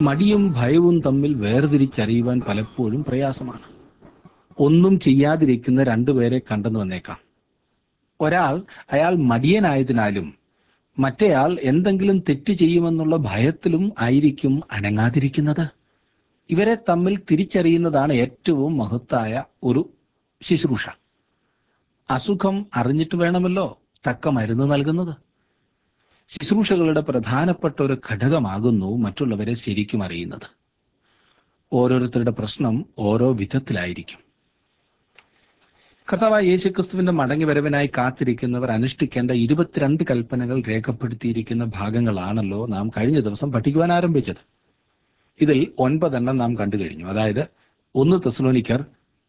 മടിയും ഭയവും തമ്മിൽ വേർതിരിച്ചറിയുവാൻ പലപ്പോഴും പ്രയാസമാണ് ഒന്നും ചെയ്യാതിരിക്കുന്ന രണ്ടുപേരെ കണ്ടെന്ന് വന്നേക്കാം ഒരാൾ അയാൾ മടിയനായതിനാലും മറ്റേയാൾ എന്തെങ്കിലും തെറ്റ് ചെയ്യുമെന്നുള്ള ഭയത്തിലും ആയിരിക്കും അനങ്ങാതിരിക്കുന്നത് ഇവരെ തമ്മിൽ തിരിച്ചറിയുന്നതാണ് ഏറ്റവും മഹത്തായ ഒരു ശുശ്രൂഷ അസുഖം അറിഞ്ഞിട്ട് വേണമല്ലോ തക്ക മരുന്ന് നൽകുന്നത് ശുശ്രൂഷകളുടെ പ്രധാനപ്പെട്ട ഒരു ഘടകമാകുന്നു മറ്റുള്ളവരെ ശരിക്കും അറിയുന്നത് ഓരോരുത്തരുടെ പ്രശ്നം ഓരോ വിധത്തിലായിരിക്കും കർത്താവായ യേശുക്രിസ്തുവിന്റെ മടങ്ങി വരവിനായി കാത്തിരിക്കുന്നവർ അനുഷ്ഠിക്കേണ്ട ഇരുപത്തിരണ്ട് കൽപ്പനകൾ രേഖപ്പെടുത്തിയിരിക്കുന്ന ഭാഗങ്ങളാണല്ലോ നാം കഴിഞ്ഞ ദിവസം പഠിക്കുവാൻ ആരംഭിച്ചത് ഇതിൽ ഒൻപതെണ്ണം നാം കണ്ടു കഴിഞ്ഞു അതായത് ഒന്ന് തെസ്ലോനിക്കർ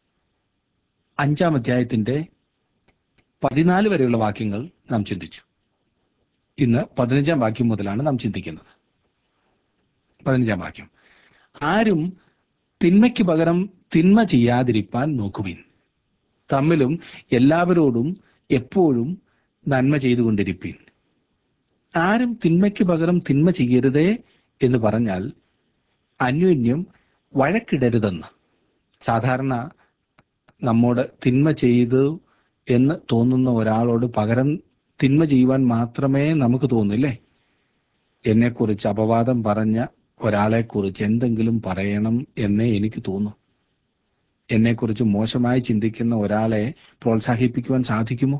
അഞ്ചാം അധ്യായത്തിന്റെ പതിനാല് വരെയുള്ള വാക്യങ്ങൾ നാം ചിന്തിച്ചു ഇന്ന് പതിനഞ്ചാം വാക്യം മുതലാണ് നാം ചിന്തിക്കുന്നത് പതിനഞ്ചാം വാക്യം ആരും തിന്മയ്ക്ക് പകരം തിന്മ ചെയ്യാതിരിപ്പാൻ നോക്കുവിൻ തമ്മിലും എല്ലാവരോടും എപ്പോഴും നന്മ ചെയ്തുകൊണ്ടിരിപ്പീൻ ആരും തിന്മയ്ക്ക് പകരം തിന്മ ചെയ്യരുതേ എന്ന് പറഞ്ഞാൽ അന്യോന്യം വഴക്കിടരുതെന്ന് സാധാരണ നമ്മോട് തിന്മ ചെയ്തു എന്ന് തോന്നുന്ന ഒരാളോട് പകരം തിന്മ ചെയ്യുവാൻ മാത്രമേ നമുക്ക് തോന്നില്ലേ എന്നെക്കുറിച്ച് അപവാദം പറഞ്ഞ ഒരാളെക്കുറിച്ച് എന്തെങ്കിലും പറയണം എന്നേ എനിക്ക് തോന്നും എന്നെക്കുറിച്ച് മോശമായി ചിന്തിക്കുന്ന ഒരാളെ പ്രോത്സാഹിപ്പിക്കുവാൻ സാധിക്കുമോ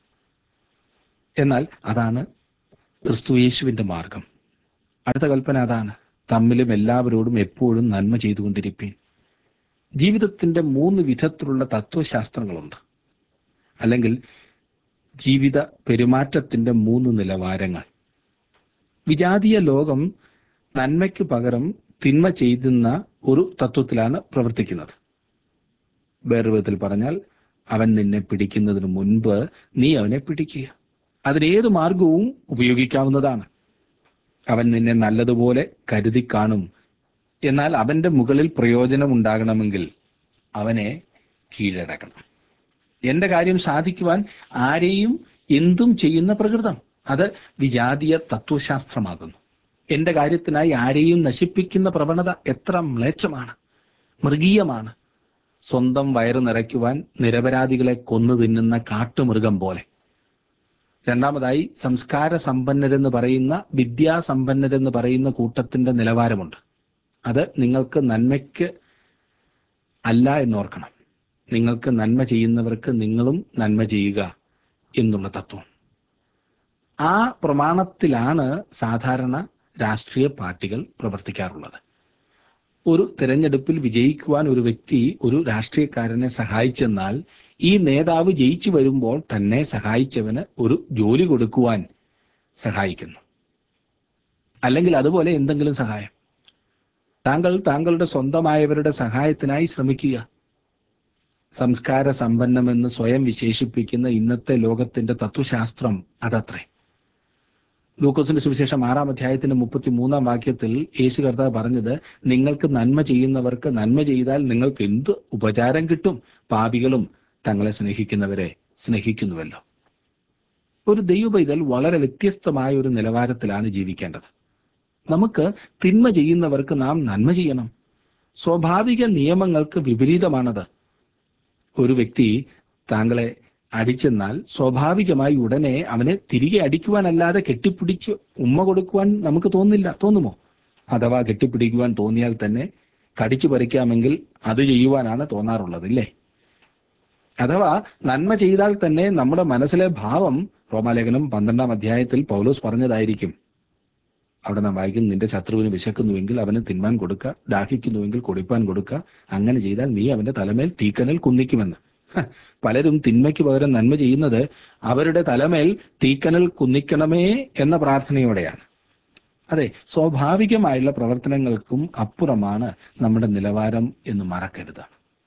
എന്നാൽ അതാണ് ക്രിസ്തു യേശുവിന്റെ മാർഗം അടുത്ത കൽപ്പന അതാണ് തമ്മിലും എല്ലാവരോടും എപ്പോഴും നന്മ ചെയ്തുകൊണ്ടിരിപ്പീൻ ജീവിതത്തിന്റെ മൂന്ന് വിധത്തിലുള്ള തത്വശാസ്ത്രങ്ങളുണ്ട് അല്ലെങ്കിൽ ജീവിത പെരുമാറ്റത്തിന്റെ മൂന്ന് നിലവാരങ്ങൾ വിജാതീയ ലോകം നന്മയ്ക്ക് പകരം തിന്മ ചെയ്യുന്ന ഒരു തത്വത്തിലാണ് പ്രവർത്തിക്കുന്നത് വേറൊരു വിധത്തിൽ പറഞ്ഞാൽ അവൻ നിന്നെ പിടിക്കുന്നതിന് മുൻപ് നീ അവനെ പിടിക്കുക അതിനേത് മാർഗവും ഉപയോഗിക്കാവുന്നതാണ് അവൻ നിന്നെ നല്ലതുപോലെ കരുതി കാണും എന്നാൽ അവന്റെ മുകളിൽ പ്രയോജനം ഉണ്ടാകണമെങ്കിൽ അവനെ കീഴടക്കണം എന്റെ കാര്യം സാധിക്കുവാൻ ആരെയും എന്തും ചെയ്യുന്ന പ്രകൃതം അത് വിജാതീയ തത്വശാസ്ത്രമാകുന്നു എന്റെ കാര്യത്തിനായി ആരെയും നശിപ്പിക്കുന്ന പ്രവണത എത്ര മ്ലേച്ഛമാണ് മൃഗീയമാണ് സ്വന്തം വയറ് നിറയ്ക്കുവാൻ നിരപരാധികളെ കൊന്നു തിന്നുന്ന കാട്ടുമൃഗം പോലെ രണ്ടാമതായി സംസ്കാര സമ്പന്നരെന്ന് പറയുന്ന വിദ്യാസമ്പന്നരെന്ന് പറയുന്ന കൂട്ടത്തിന്റെ നിലവാരമുണ്ട് അത് നിങ്ങൾക്ക് നന്മയ്ക്ക് അല്ല എന്നോർക്കണം നിങ്ങൾക്ക് നന്മ ചെയ്യുന്നവർക്ക് നിങ്ങളും നന്മ ചെയ്യുക എന്നുള്ള തത്വം ആ പ്രമാണത്തിലാണ് സാധാരണ രാഷ്ട്രീയ പാർട്ടികൾ പ്രവർത്തിക്കാറുള്ളത് ഒരു തെരഞ്ഞെടുപ്പിൽ വിജയിക്കുവാൻ ഒരു വ്യക്തി ഒരു രാഷ്ട്രീയക്കാരനെ സഹായിച്ചെന്നാൽ ഈ നേതാവ് ജയിച്ചു വരുമ്പോൾ തന്നെ സഹായിച്ചവന് ഒരു ജോലി കൊടുക്കുവാൻ സഹായിക്കുന്നു അല്ലെങ്കിൽ അതുപോലെ എന്തെങ്കിലും സഹായം താങ്കൾ താങ്കളുടെ സ്വന്തമായവരുടെ സഹായത്തിനായി ശ്രമിക്കുക സംസ്കാര സമ്പന്നമെന്ന് സ്വയം വിശേഷിപ്പിക്കുന്ന ഇന്നത്തെ ലോകത്തിന്റെ തത്വശാസ്ത്രം അതത്രേ ലൂക്കോസിന്റെ സുവിശേഷം ആറാം അധ്യായത്തിന്റെ മുപ്പത്തി മൂന്നാം വാക്യത്തിൽ യേശു കർത്താവ് പറഞ്ഞത് നിങ്ങൾക്ക് നന്മ ചെയ്യുന്നവർക്ക് നന്മ ചെയ്താൽ നിങ്ങൾക്ക് എന്ത് ഉപചാരം കിട്ടും പാപികളും തങ്ങളെ സ്നേഹിക്കുന്നവരെ സ്നേഹിക്കുന്നുവല്ലോ ഒരു ദൈവപൈതൽ വളരെ വ്യത്യസ്തമായ ഒരു നിലവാരത്തിലാണ് ജീവിക്കേണ്ടത് നമുക്ക് തിന്മ ചെയ്യുന്നവർക്ക് നാം നന്മ ചെയ്യണം സ്വാഭാവിക നിയമങ്ങൾക്ക് വിപരീതമാണത് ഒരു വ്യക്തി താങ്കളെ അടിച്ചെന്നാൽ സ്വാഭാവികമായി ഉടനെ അവനെ തിരികെ അടിക്കുവാനല്ലാതെ കെട്ടിപ്പിടിച്ച് ഉമ്മ കൊടുക്കുവാൻ നമുക്ക് തോന്നില്ല തോന്നുമോ അഥവാ കെട്ടിപ്പിടിക്കുവാൻ തോന്നിയാൽ തന്നെ കടിച്ചു പറിക്കാമെങ്കിൽ അത് ചെയ്യുവാനാണ് തോന്നാറുള്ളത് ഇല്ലേ അഥവാ നന്മ ചെയ്താൽ തന്നെ നമ്മുടെ മനസ്സിലെ ഭാവം റോമാലേഖനം പന്ത്രണ്ടാം അധ്യായത്തിൽ പൗലോസ് പറഞ്ഞതായിരിക്കും അവിടെ നാം വായിക്കും നിന്റെ ശത്രുവിന് വിശക്കുന്നുവെങ്കിൽ അവന് തിന്മാൻ കൊടുക്കുക ദാഹിക്കുന്നുവെങ്കിൽ കൊടുപ്പാൻ കൊടുക്കുക അങ്ങനെ ചെയ്താൽ നീ അവന്റെ തലമേൽ തീക്കനൽ കുന്നിക്കുമെന്ന് ഹ, പലരും തിന്മയ്ക്ക് പകരം നന്മ ചെയ്യുന്നത് അവരുടെ തലമേൽ തീക്കനൽ കുന്നിക്കണമേ എന്ന പ്രാർത്ഥനയോടെയാണ് അതെ സ്വാഭാവികമായുള്ള പ്രവർത്തനങ്ങൾക്കും അപ്പുറമാണ് നമ്മുടെ നിലവാരം എന്ന് മറക്കരുത്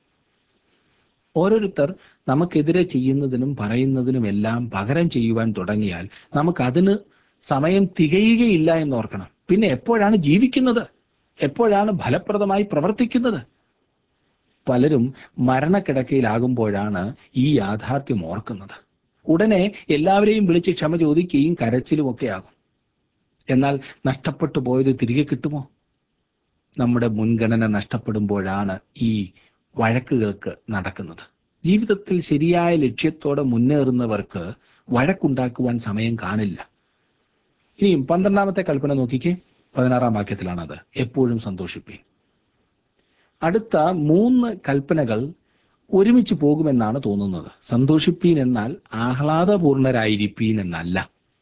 ഓരോരുത്തർ നമുക്കെതിരെ ചെയ്യുന്നതിനും പറയുന്നതിനും എല്ലാം പകരം ചെയ്യുവാൻ തുടങ്ങിയാൽ നമുക്കതിന് സമയം തികയുകയില്ല എന്നോർക്കണം പിന്നെ എപ്പോഴാണ് ജീവിക്കുന്നത് എപ്പോഴാണ് ഫലപ്രദമായി പ്രവർത്തിക്കുന്നത് പലരും മരണക്കിടക്കയിലാകുമ്പോഴാണ് ഈ യാഥാർത്ഥ്യം ഓർക്കുന്നത് ഉടനെ എല്ലാവരെയും വിളിച്ച് ക്ഷമ ചോദിക്കുകയും കരച്ചിലും ഒക്കെ ആകും എന്നാൽ നഷ്ടപ്പെട്ടു പോയത് തിരികെ കിട്ടുമോ നമ്മുടെ മുൻഗണന നഷ്ടപ്പെടുമ്പോഴാണ് ഈ വഴക്കുകൾക്ക് നടക്കുന്നത് ജീവിതത്തിൽ ശരിയായ ലക്ഷ്യത്തോടെ മുന്നേറുന്നവർക്ക് വഴക്കുണ്ടാക്കുവാൻ സമയം കാണില്ല ഇനിയും പന്ത്രണ്ടാമത്തെ കൽപ്പന നോക്കിക്കേ പതിനാറാം വാക്യത്തിലാണത് എപ്പോഴും സന്തോഷിപ്പീൻ അടുത്ത മൂന്ന് കൽപ്പനകൾ ഒരുമിച്ച് പോകുമെന്നാണ് തോന്നുന്നത് സന്തോഷിപ്പീൻ എന്നാൽ ആഹ്ലാദപൂർണരായിരിപ്പീൻ എന്നല്ല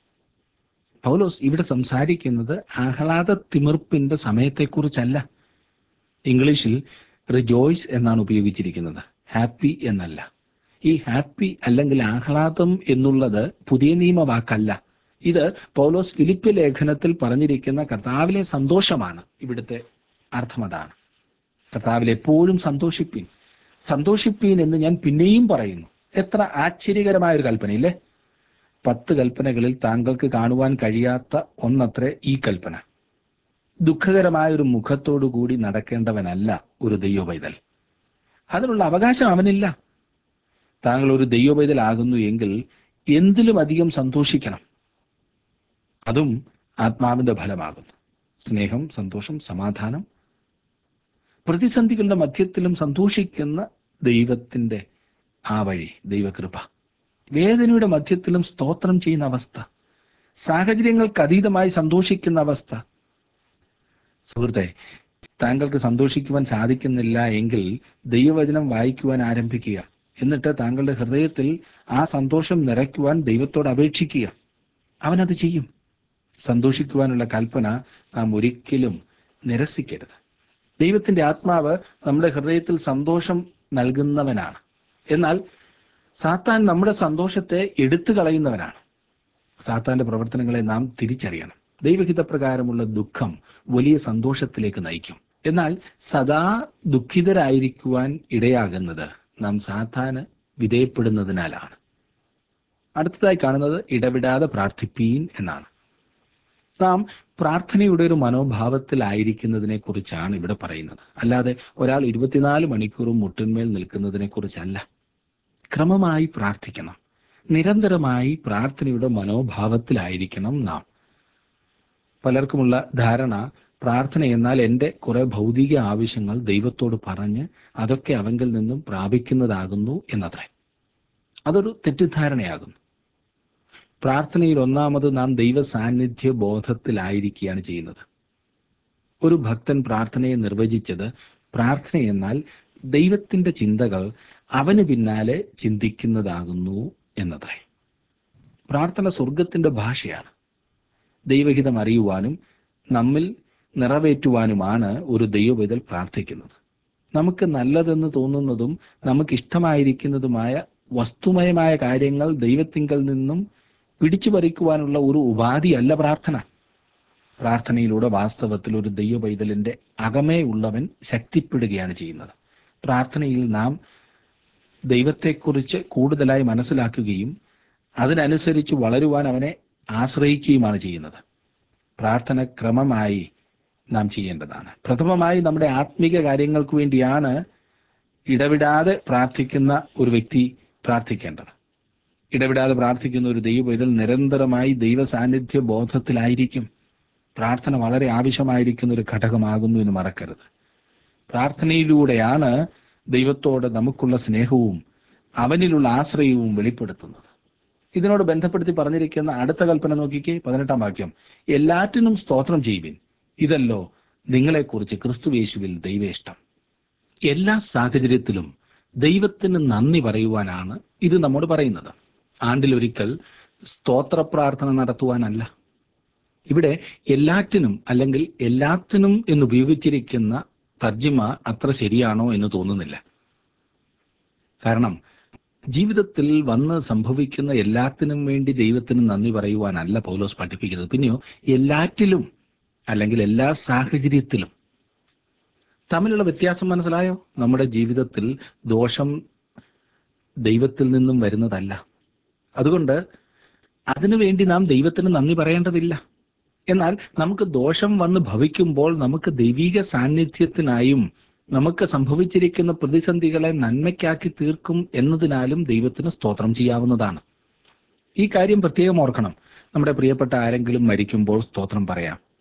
പൗലോസ് ഇവിടെ സംസാരിക്കുന്നത് ആഹ്ലാദ തിമിർപ്പിന്റെ സമയത്തെക്കുറിച്ചല്ല ഇംഗ്ലീഷിൽ റിജോയ്സ് എന്നാണ് ഉപയോഗിച്ചിരിക്കുന്നത് ഹാപ്പി എന്നല്ല ഈ ഹാപ്പി അല്ലെങ്കിൽ ആഹ്ലാദം എന്നുള്ളത് പുതിയ നിയമ വാക്കല്ല ഇത് പൗലോസ് ഫിലിപ്പ് ലേഖനത്തിൽ പറഞ്ഞിരിക്കുന്ന കർത്താവിലെ സന്തോഷമാണ് ഇവിടുത്തെ അർത്ഥം അതാണ് കർത്താവിൽ എപ്പോഴും സന്തോഷിപ്പീൻ സന്തോഷിപ്പീൻ എന്ന് ഞാൻ പിന്നെയും പറയുന്നു എത്ര ആശ്ചര്യകരമായ ഒരു കൽപ്പനയില്ലേ പത്ത് കൽപ്പനകളിൽ താങ്കൾക്ക് കാണുവാൻ കഴിയാത്ത ഒന്നത്രേ ഈ കൽപ്പന ദുഃഖകരമായ ഒരു മുഖത്തോടു കൂടി നടക്കേണ്ടവനല്ല ഒരു ദൈവപൈതൽ അതിനുള്ള അവകാശം അവനില്ല താങ്കൾ ഒരു ദൈവപൈതലാകുന്നു എങ്കിൽ എന്തിലും അധികം സന്തോഷിക്കണം അതും ആത്മാവിന്റെ ഫലമാകുന്നു സ്നേഹം സന്തോഷം സമാധാനം പ്രതിസന്ധികളുടെ മധ്യത്തിലും സന്തോഷിക്കുന്ന ദൈവത്തിന്റെ ആ വഴി ദൈവകൃപ വേദനയുടെ മധ്യത്തിലും സ്തോത്രം ചെയ്യുന്ന അവസ്ഥ സാഹചര്യങ്ങൾക്ക് അതീതമായി സന്തോഷിക്കുന്ന അവസ്ഥ സുഹൃത്തെ താങ്കൾക്ക് സന്തോഷിക്കുവാൻ സാധിക്കുന്നില്ല എങ്കിൽ ദൈവവചനം വായിക്കുവാൻ ആരംഭിക്കുക എന്നിട്ട് താങ്കളുടെ ഹൃദയത്തിൽ ആ സന്തോഷം നിറയ്ക്കുവാൻ ദൈവത്തോട് അപേക്ഷിക്കുക അവനത് ചെയ്യും സന്തോഷിക്കുവാനുള്ള കൽപ്പന നാം ഒരിക്കലും നിരസിക്കരുത് ദൈവത്തിന്റെ ആത്മാവ് നമ്മുടെ ഹൃദയത്തിൽ സന്തോഷം നൽകുന്നവനാണ് എന്നാൽ സാത്താൻ നമ്മുടെ സന്തോഷത്തെ എടുത്തു കളയുന്നവനാണ് സാത്താന്റെ പ്രവർത്തനങ്ങളെ നാം തിരിച്ചറിയണം ദൈവഹിതപ്രകാരമുള്ള ദുഃഖം വലിയ സന്തോഷത്തിലേക്ക് നയിക്കും എന്നാൽ സദാ ദുഃഖിതരായിരിക്കുവാൻ ഇടയാകുന്നത് നാം സാത്താന് വിധേയപ്പെടുന്നതിനാലാണ് അടുത്തതായി കാണുന്നത് ഇടവിടാതെ പ്രാർത്ഥിപ്പീൻ എന്നാണ് നാം പ്രാർത്ഥനയുടെ ഒരു മനോഭാവത്തിലായിരിക്കുന്നതിനെ കുറിച്ചാണ് ഇവിടെ പറയുന്നത് അല്ലാതെ ഒരാൾ ഇരുപത്തിനാല് മണിക്കൂറും മുട്ടിന്മേൽ നിൽക്കുന്നതിനെ കുറിച്ചല്ല ക്രമമായി പ്രാർത്ഥിക്കണം നിരന്തരമായി പ്രാർത്ഥനയുടെ മനോഭാവത്തിലായിരിക്കണം നാം പലർക്കുമുള്ള ധാരണ പ്രാർത്ഥന എന്നാൽ എൻ്റെ കുറെ ഭൗതിക ആവശ്യങ്ങൾ ദൈവത്തോട് പറഞ്ഞ് അതൊക്കെ അവങ്കിൽ നിന്നും പ്രാപിക്കുന്നതാകുന്നു എന്നത്രേ അതൊരു തെറ്റിദ്ധാരണയാകുന്നു പ്രാർത്ഥനയിൽ ഒന്നാമത് നാം ദൈവ സാന്നിധ്യ ബോധത്തിലായിരിക്കുകയാണ് ചെയ്യുന്നത് ഒരു ഭക്തൻ പ്രാർത്ഥനയെ നിർവചിച്ചത് പ്രാർത്ഥന എന്നാൽ ദൈവത്തിന്റെ ചിന്തകൾ അവന് പിന്നാലെ ചിന്തിക്കുന്നതാകുന്നു എന്നത്രേ പ്രാർത്ഥന സ്വർഗത്തിന്റെ ഭാഷയാണ് ദൈവഹിതം അറിയുവാനും നമ്മിൽ നിറവേറ്റുവാനുമാണ് ഒരു ദൈവവിതൽ പ്രാർത്ഥിക്കുന്നത് നമുക്ക് നല്ലതെന്ന് തോന്നുന്നതും നമുക്ക് ഇഷ്ടമായിരിക്കുന്നതുമായ വസ്തുമയമായ കാര്യങ്ങൾ ദൈവത്തിങ്കൽ നിന്നും പിടിച്ചു പറിക്കുവാനുള്ള ഒരു ഉപാധിയല്ല പ്രാർത്ഥന പ്രാർത്ഥനയിലൂടെ വാസ്തവത്തിൽ ഒരു ദൈവ പൈതലിന്റെ അകമേ ഉള്ളവൻ ശക്തിപ്പെടുകയാണ് ചെയ്യുന്നത് പ്രാർത്ഥനയിൽ നാം ദൈവത്തെക്കുറിച്ച് കൂടുതലായി മനസ്സിലാക്കുകയും അതിനനുസരിച്ച് വളരുവാൻ അവനെ ആശ്രയിക്കുകയുമാണ് ചെയ്യുന്നത് പ്രാർത്ഥന ക്രമമായി നാം ചെയ്യേണ്ടതാണ് പ്രഥമമായി നമ്മുടെ ആത്മീക കാര്യങ്ങൾക്ക് വേണ്ടിയാണ് ഇടവിടാതെ പ്രാർത്ഥിക്കുന്ന ഒരു വ്യക്തി പ്രാർത്ഥിക്കേണ്ടത് ഇടവിടാതെ പ്രാർത്ഥിക്കുന്ന ഒരു ദൈവ ഇതിൽ നിരന്തരമായി ദൈവ സാന്നിധ്യ ബോധത്തിലായിരിക്കും പ്രാർത്ഥന വളരെ ആവശ്യമായിരിക്കുന്ന ഒരു ഘടകമാകുന്നു എന്ന് മറക്കരുത് പ്രാർത്ഥനയിലൂടെയാണ് ദൈവത്തോട് നമുക്കുള്ള സ്നേഹവും അവനിലുള്ള ആശ്രയവും വെളിപ്പെടുത്തുന്നത് ഇതിനോട് ബന്ധപ്പെടുത്തി പറഞ്ഞിരിക്കുന്ന അടുത്ത കൽപ്പന നോക്കിക്കേ പതിനെട്ടാം വാക്യം എല്ലാറ്റിനും സ്തോത്രം ചെയ്യുവിൻ ഇതല്ലോ നിങ്ങളെക്കുറിച്ച് ക്രിസ്തുവേശുവിൽ ദൈവേഷ്ടം എല്ലാ സാഹചര്യത്തിലും ദൈവത്തിന് നന്ദി പറയുവാനാണ് ഇത് നമ്മോട് പറയുന്നത് ആണ്ടിലൊരിക്കൽ സ്തോത്ര പ്രാർത്ഥന നടത്തുവാനല്ല ഇവിടെ എല്ലാറ്റിനും അല്ലെങ്കിൽ എല്ലാത്തിനും എന്ന് ഉപയോഗിച്ചിരിക്കുന്ന തർജിമ അത്ര ശരിയാണോ എന്ന് തോന്നുന്നില്ല കാരണം ജീവിതത്തിൽ വന്ന് സംഭവിക്കുന്ന എല്ലാത്തിനും വേണ്ടി ദൈവത്തിന് നന്ദി പറയുവാനല്ല പൗലോസ് പഠിപ്പിക്കുന്നത് പിന്നെയോ എല്ലാറ്റിലും അല്ലെങ്കിൽ എല്ലാ സാഹചര്യത്തിലും തമ്മിലുള്ള വ്യത്യാസം മനസ്സിലായോ നമ്മുടെ ജീവിതത്തിൽ ദോഷം ദൈവത്തിൽ നിന്നും വരുന്നതല്ല അതുകൊണ്ട് അതിനുവേണ്ടി നാം ദൈവത്തിന് നന്ദി പറയേണ്ടതില്ല എന്നാൽ നമുക്ക് ദോഷം വന്ന് ഭവിക്കുമ്പോൾ നമുക്ക് ദൈവിക സാന്നിധ്യത്തിനായും നമുക്ക് സംഭവിച്ചിരിക്കുന്ന പ്രതിസന്ധികളെ നന്മയ്ക്കാക്കി തീർക്കും എന്നതിനാലും ദൈവത്തിന് സ്തോത്രം ചെയ്യാവുന്നതാണ് ഈ കാര്യം പ്രത്യേകം ഓർക്കണം നമ്മുടെ പ്രിയപ്പെട്ട ആരെങ്കിലും മരിക്കുമ്പോൾ സ്തോത്രം പറയാം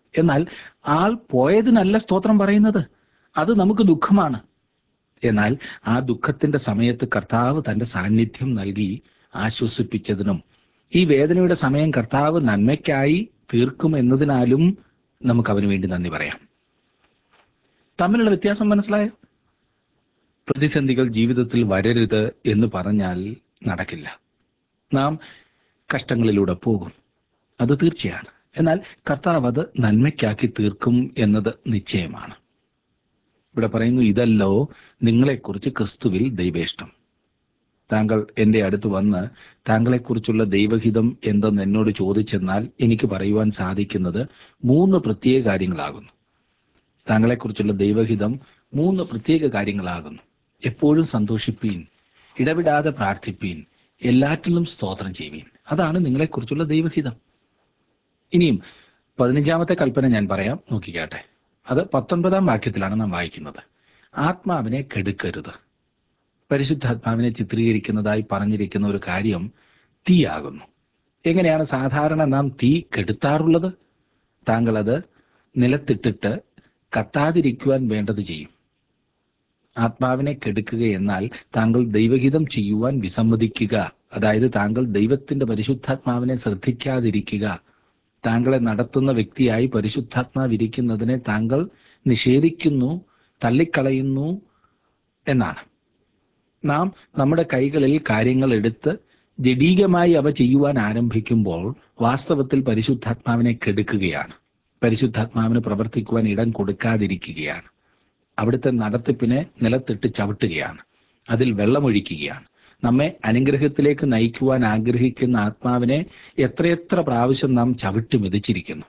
എന്നാൽ ആൾ പോയതിനല്ല സ്തോത്രം പറയുന്നത് അത് നമുക്ക് ദുഃഖമാണ് എന്നാൽ ആ ദുഃഖത്തിന്റെ സമയത്ത് കർത്താവ് തന്റെ സാന്നിധ്യം നൽകി ആശ്വസിപ്പിച്ചതിനും ഈ വേദനയുടെ സമയം കർത്താവ് നന്മയ്ക്കായി തീർക്കും എന്നതിനാലും നമുക്ക് അവന് വേണ്ടി നന്ദി പറയാം തമ്മിലുള്ള വ്യത്യാസം മനസ്സിലായോ പ്രതിസന്ധികൾ ജീവിതത്തിൽ വരരുത് എന്ന് പറഞ്ഞാൽ നടക്കില്ല നാം കഷ്ടങ്ങളിലൂടെ പോകും അത് തീർച്ചയാണ് എന്നാൽ കർത്താവ് അത് നന്മയ്ക്കാക്കി തീർക്കും എന്നത് നിശ്ചയമാണ് ഇവിടെ പറയുന്നു ഇതല്ലോ നിങ്ങളെക്കുറിച്ച് ക്രിസ്തുവിൽ ദൈവേഷ്ടം താങ്കൾ എന്റെ അടുത്ത് വന്ന് താങ്കളെക്കുറിച്ചുള്ള ദൈവഹിതം എന്തെന്ന് എന്നോട് ചോദിച്ചെന്നാൽ എനിക്ക് പറയുവാൻ സാധിക്കുന്നത് മൂന്ന് പ്രത്യേക കാര്യങ്ങളാകുന്നു താങ്കളെക്കുറിച്ചുള്ള ദൈവഹിതം മൂന്ന് പ്രത്യേക കാര്യങ്ങളാകുന്നു എപ്പോഴും സന്തോഷിപ്പീൻ ഇടവിടാതെ പ്രാർത്ഥിപ്പീൻ എല്ലാറ്റിലും സ്തോത്രം ചെയ്യുവീൻ അതാണ് നിങ്ങളെക്കുറിച്ചുള്ള ദൈവഹിതം ഇനിയും പതിനഞ്ചാമത്തെ കൽപ്പന ഞാൻ പറയാം നോക്കിക്കാട്ടെ അത് പത്തൊൻപതാം വാക്യത്തിലാണ് നാം വായിക്കുന്നത് ആത്മാവിനെ കെടുക്കരുത് പരിശുദ്ധാത്മാവിനെ ചിത്രീകരിക്കുന്നതായി പറഞ്ഞിരിക്കുന്ന ഒരു കാര്യം തീയാകുന്നു എങ്ങനെയാണ് സാധാരണ നാം തീ കെടുത്താറുള്ളത് താങ്കൾ അത് നിലത്തിട്ടിട്ട് കത്താതിരിക്കുവാൻ വേണ്ടത് ചെയ്യും ആത്മാവിനെ കെടുക്കുക എന്നാൽ താങ്കൾ ദൈവഹിതം ചെയ്യുവാൻ വിസമ്മതിക്കുക അതായത് താങ്കൾ ദൈവത്തിന്റെ പരിശുദ്ധാത്മാവിനെ ശ്രദ്ധിക്കാതിരിക്കുക താങ്കളെ നടത്തുന്ന വ്യക്തിയായി പരിശുദ്ധാത്മാവിരിക്കുന്നതിനെ താങ്കൾ നിഷേധിക്കുന്നു തള്ളിക്കളയുന്നു എന്നാണ് നാം നമ്മുടെ കൈകളിൽ കാര്യങ്ങൾ എടുത്ത് ജഡീകമായി അവ ചെയ്യുവാൻ ആരംഭിക്കുമ്പോൾ വാസ്തവത്തിൽ പരിശുദ്ധാത്മാവിനെ കെടുക്കുകയാണ് പരിശുദ്ധാത്മാവിന് പ്രവർത്തിക്കുവാൻ ഇടം കൊടുക്കാതിരിക്കുകയാണ് അവിടുത്തെ നടത്തിപ്പിനെ നിലത്തിട്ട് ചവിട്ടുകയാണ് അതിൽ വെള്ളമൊഴിക്കുകയാണ് നമ്മെ അനുഗ്രഹത്തിലേക്ക് നയിക്കുവാൻ ആഗ്രഹിക്കുന്ന ആത്മാവിനെ എത്രയെത്ര പ്രാവശ്യം നാം ചവിട്ടി മെതിച്ചിരിക്കുന്നു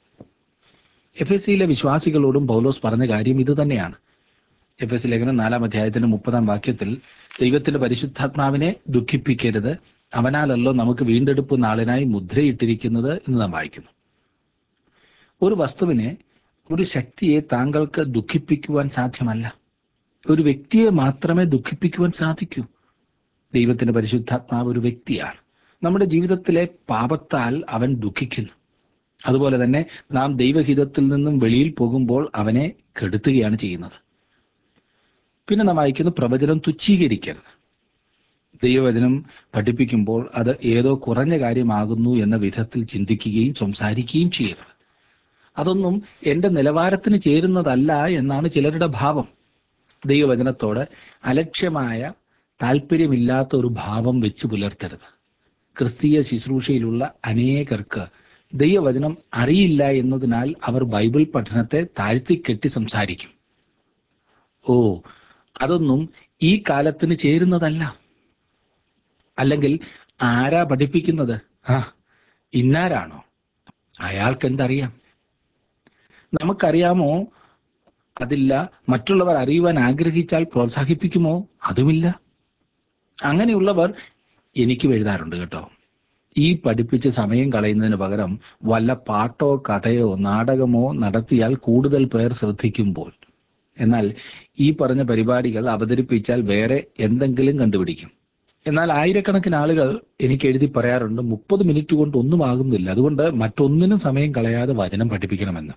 എഫ് എസ് സിയിലെ വിശ്വാസികളോടും പൗലോസ് പറഞ്ഞ കാര്യം ഇത് തന്നെയാണ് എഫ് എസ് ലേഖനം നാലാം അധ്യായത്തിന്റെ മുപ്പതാം വാക്യത്തിൽ ദൈവത്തിന്റെ പരിശുദ്ധാത്മാവിനെ ദുഃഖിപ്പിക്കരുത് അവനാലല്ലോ നമുക്ക് വീണ്ടെടുപ്പ് നാളിനായി മുദ്രയിട്ടിരിക്കുന്നത് എന്ന് നാം വായിക്കുന്നു ഒരു വസ്തുവിനെ ഒരു ശക്തിയെ താങ്കൾക്ക് ദുഃഖിപ്പിക്കുവാൻ സാധ്യമല്ല ഒരു വ്യക്തിയെ മാത്രമേ ദുഃഖിപ്പിക്കുവാൻ സാധിക്കൂ ദൈവത്തിന്റെ പരിശുദ്ധാത്മാവ് ഒരു വ്യക്തിയാണ് നമ്മുടെ ജീവിതത്തിലെ പാപത്താൽ അവൻ ദുഃഖിക്കുന്നു അതുപോലെ തന്നെ നാം ദൈവഹിതത്തിൽ നിന്നും വെളിയിൽ പോകുമ്പോൾ അവനെ കെടുത്തുകയാണ് ചെയ്യുന്നത് പിന്നെ നാം വായിക്കുന്നു പ്രവചനം തുച്ഛീകരിക്കരുത് ദൈവവചനം പഠിപ്പിക്കുമ്പോൾ അത് ഏതോ കുറഞ്ഞ കാര്യമാകുന്നു എന്ന വിധത്തിൽ ചിന്തിക്കുകയും സംസാരിക്കുകയും ചെയ്യരുത് അതൊന്നും എന്റെ നിലവാരത്തിന് ചേരുന്നതല്ല എന്നാണ് ചിലരുടെ ഭാവം ദൈവവചനത്തോട് അലക്ഷ്യമായ താല്പര്യമില്ലാത്ത ഒരു ഭാവം വെച്ച് പുലർത്തരുത് ക്രിസ്തീയ ശുശ്രൂഷയിലുള്ള അനേകർക്ക് ദൈവവചനം അറിയില്ല എന്നതിനാൽ അവർ ബൈബിൾ പഠനത്തെ താഴ്ത്തിക്കെട്ടി സംസാരിക്കും ഓ അതൊന്നും ഈ കാലത്തിന് ചേരുന്നതല്ല അല്ലെങ്കിൽ ആരാ പഠിപ്പിക്കുന്നത് ആ ഇന്നാരാണോ അയാൾക്ക് എന്തറിയാം നമുക്കറിയാമോ അതില്ല മറ്റുള്ളവർ അറിയുവാൻ ആഗ്രഹിച്ചാൽ പ്രോത്സാഹിപ്പിക്കുമോ അതുമില്ല അങ്ങനെയുള്ളവർ എനിക്കും എഴുതാറുണ്ട് കേട്ടോ ഈ പഠിപ്പിച്ച് സമയം കളയുന്നതിന് പകരം വല്ല പാട്ടോ കഥയോ നാടകമോ നടത്തിയാൽ കൂടുതൽ പേർ ശ്രദ്ധിക്കുമ്പോൾ എന്നാൽ ഈ പറഞ്ഞ പരിപാടികൾ അവതരിപ്പിച്ചാൽ വേറെ എന്തെങ്കിലും കണ്ടുപിടിക്കും എന്നാൽ ആയിരക്കണക്കിന് ആളുകൾ എനിക്ക് എഴുതി പറയാറുണ്ട് മുപ്പത് മിനിറ്റ് കൊണ്ട് ഒന്നും ആകുന്നില്ല അതുകൊണ്ട് മറ്റൊന്നിനും സമയം കളയാതെ വചനം പഠിപ്പിക്കണമെന്ന്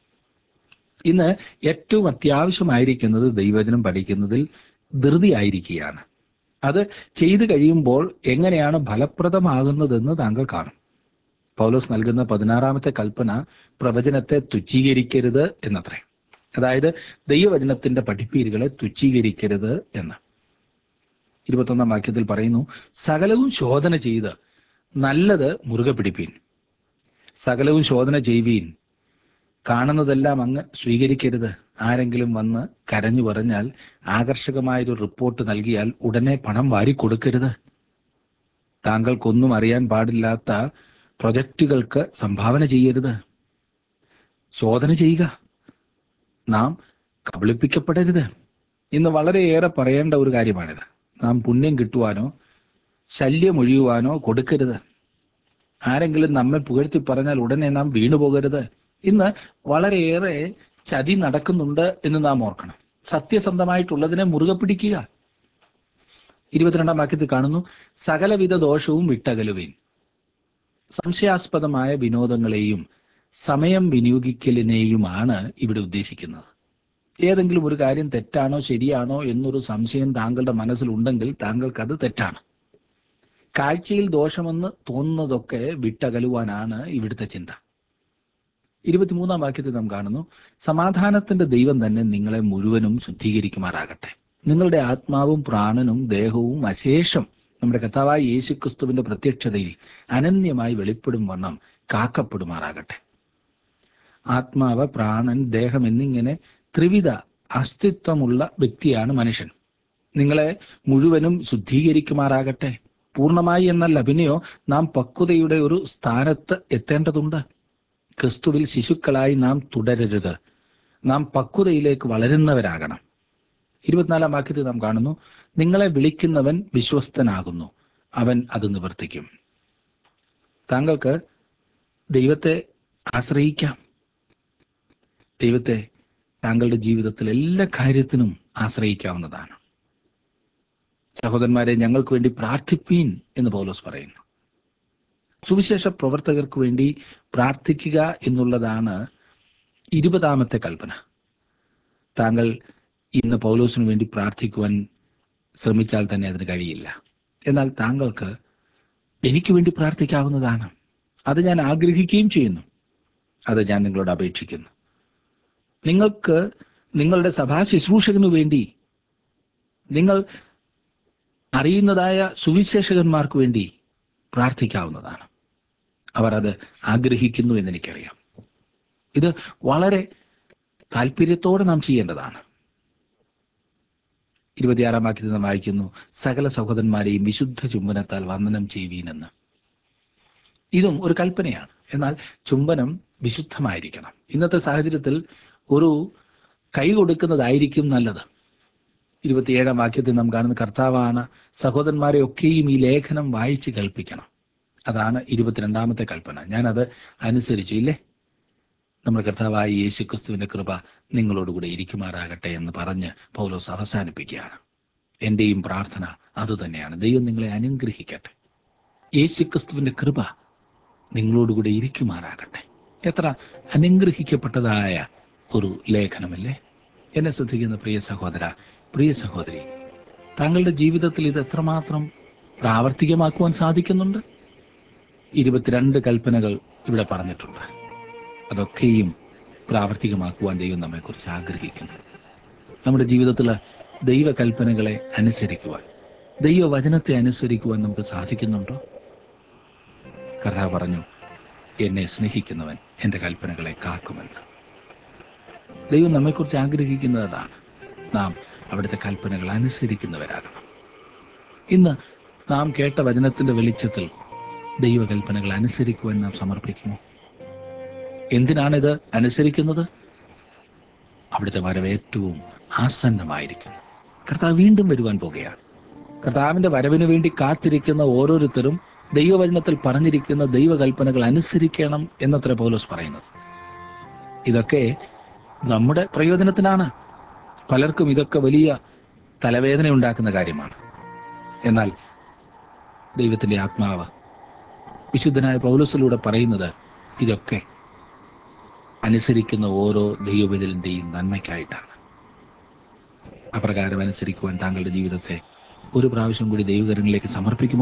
ഇന്ന് ഏറ്റവും അത്യാവശ്യമായിരിക്കുന്നത് ദൈവവചനം പഠിക്കുന്നതിൽ ധൃതിയായിരിക്കുകയാണ് അത് ചെയ്തു കഴിയുമ്പോൾ എങ്ങനെയാണ് ഫലപ്രദമാകുന്നതെന്ന് താങ്കൾ കാണും പൗലോസ് നൽകുന്ന പതിനാറാമത്തെ കൽപ്പന പ്രവചനത്തെ തുച്ഛീകരിക്കരുത് എന്നത്രേ അതായത് ദൈവവചനത്തിന്റെ പഠിപ്പീരുകളെ തുച്ഛീകരിക്കരുത് എന്ന് ഇരുപത്തൊന്നാം വാക്യത്തിൽ പറയുന്നു സകലവും ശോധന ചെയ്ത് നല്ലത് മുറുകെ പിടിപ്പീൻ സകലവും ശോധന ചെയ്യുവീൻ കാണുന്നതെല്ലാം അങ്ങ് സ്വീകരിക്കരുത് ആരെങ്കിലും വന്ന് കരഞ്ഞു പറഞ്ഞാൽ ആകർഷകമായൊരു റിപ്പോർട്ട് നൽകിയാൽ ഉടനെ പണം വാരിക്കൊടുക്കരുത് താങ്കൾക്കൊന്നും അറിയാൻ പാടില്ലാത്ത പ്രൊജക്റ്റുകൾക്ക് സംഭാവന ചെയ്യരുത് ശോധന ചെയ്യുക നാം കബളിപ്പിക്കപ്പെടരുത് ഇന്ന് വളരെയേറെ പറയേണ്ട ഒരു കാര്യമാണിത് നാം പുണ്യം കിട്ടുവാനോ ശല്യമൊഴിയുവാനോ കൊടുക്കരുത് ആരെങ്കിലും നമ്മെ പുകഴ്ത്തി പറഞ്ഞാൽ ഉടനെ നാം വീണുപോകരുത് ഇന്ന് വളരെയേറെ ചതി നടക്കുന്നുണ്ട് എന്ന് നാം ഓർക്കണം സത്യസന്ധമായിട്ടുള്ളതിനെ മുറുകെ പിടിക്കുക ഇരുപത്തിരണ്ടാം വാക്യത്തിൽ കാണുന്നു സകലവിധ ദോഷവും വിട്ടകലുവേൻ സംശയാസ്പദമായ വിനോദങ്ങളെയും സമയം വിനിയോഗിക്കലിനെയുമാണ് ഇവിടെ ഉദ്ദേശിക്കുന്നത് ഏതെങ്കിലും ഒരു കാര്യം തെറ്റാണോ ശരിയാണോ എന്നൊരു സംശയം താങ്കളുടെ മനസ്സിലുണ്ടെങ്കിൽ താങ്കൾക്കത് തെറ്റാണ് കാഴ്ചയിൽ ദോഷമെന്ന് തോന്നുന്നതൊക്കെ വിട്ടകലുവാനാണ് ഇവിടുത്തെ ചിന്ത ഇരുപത്തിമൂന്നാം വാക്യത്തിൽ നാം കാണുന്നു സമാധാനത്തിന്റെ ദൈവം തന്നെ നിങ്ങളെ മുഴുവനും ശുദ്ധീകരിക്കുമാറാകട്ടെ നിങ്ങളുടെ ആത്മാവും പ്രാണനും ദേഹവും അശേഷം നമ്മുടെ കഥാവായ യേശുക്രിസ്തുവിന്റെ പ്രത്യക്ഷതയിൽ അനന്യമായി വെളിപ്പെടും വണ്ണം കാക്കപ്പെടുമാറാകട്ടെ ആത്മാവ് പ്രാണൻ ദേഹം എന്നിങ്ങനെ ത്രിവിധ അസ്തിത്വമുള്ള വ്യക്തിയാണ് മനുഷ്യൻ നിങ്ങളെ മുഴുവനും ശുദ്ധീകരിക്കുമാറാകട്ടെ പൂർണ്ണമായി എന്നല്ല പിന്നെയോ നാം പക്വതയുടെ ഒരു സ്ഥാനത്ത് എത്തേണ്ടതുണ്ട് ക്രിസ്തുവിൽ ശിശുക്കളായി നാം തുടരരുത് നാം പക്വതയിലേക്ക് വളരുന്നവരാകണം ഇരുപത്തിനാലാം വാക്യത്തിൽ നാം കാണുന്നു നിങ്ങളെ വിളിക്കുന്നവൻ വിശ്വസ്തനാകുന്നു അവൻ അത് നിവർത്തിക്കും താങ്കൾക്ക് ദൈവത്തെ ആശ്രയിക്കാം ദൈവത്തെ താങ്കളുടെ ജീവിതത്തിൽ എല്ലാ കാര്യത്തിനും ആശ്രയിക്കാവുന്നതാണ് സഹോദരന്മാരെ ഞങ്ങൾക്ക് വേണ്ടി പ്രാർത്ഥിപ്പീൻ എന്ന് പൗലോസ് പറയുന്നു സുവിശേഷ പ്രവർത്തകർക്ക് വേണ്ടി പ്രാർത്ഥിക്കുക എന്നുള്ളതാണ് ഇരുപതാമത്തെ കൽപ്പന താങ്കൾ ഇന്ന് പൗലോസിന് വേണ്ടി പ്രാർത്ഥിക്കുവാൻ ശ്രമിച്ചാൽ തന്നെ അതിന് കഴിയില്ല എന്നാൽ താങ്കൾക്ക് എനിക്ക് വേണ്ടി പ്രാർത്ഥിക്കാവുന്നതാണ് അത് ഞാൻ ആഗ്രഹിക്കുകയും ചെയ്യുന്നു അത് ഞാൻ നിങ്ങളോട് അപേക്ഷിക്കുന്നു നിങ്ങൾക്ക് നിങ്ങളുടെ സഭാ ശുശ്രൂഷകനു വേണ്ടി നിങ്ങൾ അറിയുന്നതായ സുവിശേഷകന്മാർക്ക് വേണ്ടി പ്രാർത്ഥിക്കാവുന്നതാണ് അവർ അത് ആഗ്രഹിക്കുന്നു എന്ന് എനിക്കറിയാം ഇത് വളരെ താല്പര്യത്തോടെ നാം ചെയ്യേണ്ടതാണ് ഇരുപത്തിയാറാം വാക്യത്തിൽ നാം വായിക്കുന്നു സകല സഹോദരന്മാരെയും വിശുദ്ധ ചുംബനത്താൽ വന്ദനം ചെയ്യുവീനെന്ന് ഇതും ഒരു കൽപ്പനയാണ് എന്നാൽ ചുംബനം വിശുദ്ധമായിരിക്കണം ഇന്നത്തെ സാഹചര്യത്തിൽ ഒരു കൈ കൊടുക്കുന്നതായിരിക്കും നല്ലത് ഇരുപത്തിയേഴാം വാക്യത്തിൽ നാം കാണുന്ന കർത്താവാണ് സഹോദരന്മാരെ ഒക്കെയും ഈ ലേഖനം വായിച്ച് കേൾപ്പിക്കണം അതാണ് ഇരുപത്തിരണ്ടാമത്തെ കൽപ്പന ഞാനത് അനുസരിച്ചു ഇല്ലേ നമ്മുടെ കർത്താവായ യേശുക്രിസ്തുവിന്റെ കൃപ നിങ്ങളോടുകൂടെ ഇരിക്കുമാറാകട്ടെ എന്ന് പറഞ്ഞ് പൗലോസ് അവസാനിപ്പിക്കുകയാണ് എന്റെയും പ്രാർത്ഥന അതുതന്നെയാണ് ദൈവം നിങ്ങളെ അനുഗ്രഹിക്കട്ടെ യേശുക്രിസ്തുവിന്റെ കൃപ നിങ്ങളോടുകൂടെ ഇരിക്കുമാറാകട്ടെ എത്ര അനുഗ്രഹിക്കപ്പെട്ടതായ ഒരു ലേഖനമല്ലേ എന്നെ ശ്രദ്ധിക്കുന്ന പ്രിയ സഹോദര പ്രിയ സഹോദരി താങ്കളുടെ ജീവിതത്തിൽ ഇത് എത്രമാത്രം പ്രാവർത്തികമാക്കുവാൻ സാധിക്കുന്നുണ്ട് ഇരുപത്തിരണ്ട് കൽപ്പനകൾ ഇവിടെ പറഞ്ഞിട്ടുണ്ട് അതൊക്കെയും പ്രാവർത്തികമാക്കുവാൻ ദൈവം നമ്മെക്കുറിച്ച് ആഗ്രഹിക്കുന്നു നമ്മുടെ ജീവിതത്തിൽ ദൈവകൽപ്പനകളെ അനുസരിക്കുവാൻ ദൈവവചനത്തെ അനുസരിക്കുവാൻ നമുക്ക് സാധിക്കുന്നുണ്ടോ കർത്താവ് പറഞ്ഞു എന്നെ സ്നേഹിക്കുന്നവൻ എൻ്റെ കൽപ്പനകളെ കാക്കുമെന്ന് ദൈവം നമ്മെക്കുറിച്ച് ആഗ്രഹിക്കുന്നത് അതാണ് നാം അവിടുത്തെ കൽപ്പനകൾ അനുസരിക്കുന്നവരാകണം ഇന്ന് നാം കേട്ട വചനത്തിന്റെ വെളിച്ചത്തിൽ ദൈവകൽപ്പനകൾ അനുസരിക്കുവാൻ നാം സമർപ്പിക്കുമോ എന്തിനാണിത് അനുസരിക്കുന്നത് അവിടുത്തെ വരവ് ഏറ്റവും ആസന്നമായിരിക്കുന്നു കർത്താവ് വീണ്ടും വരുവാൻ പോകുകയാണ് കർത്താവിന്റെ വരവിന് വേണ്ടി കാത്തിരിക്കുന്ന ഓരോരുത്തരും ദൈവവചനത്തിൽ പറഞ്ഞിരിക്കുന്ന ദൈവകൽപ്പനകൾ അനുസരിക്കണം എന്നത്ര പൗലോസ് പറയുന്നത് ഇതൊക്കെ നമ്മുടെ പ്രയോജനത്തിനാണ് പലർക്കും ഇതൊക്കെ വലിയ തലവേദന ഉണ്ടാക്കുന്ന കാര്യമാണ് എന്നാൽ ദൈവത്തിന്റെ ആത്മാവ് വിശുദ്ധനായ പൗലോസിലൂടെ പറയുന്നത് ഇതൊക്കെ അനുസരിക്കുന്ന ഓരോ ദൈവവിതലിന്റെയും നന്മയ്ക്കായിട്ടാണ് അപ്രകാരം അനുസരിക്കുവാൻ താങ്കളുടെ ജീവിതത്തെ ഒരു പ്രാവശ്യം കൂടി ദൈവകരങ്ങളിലേക്ക് സമർപ്പിക്കുമോ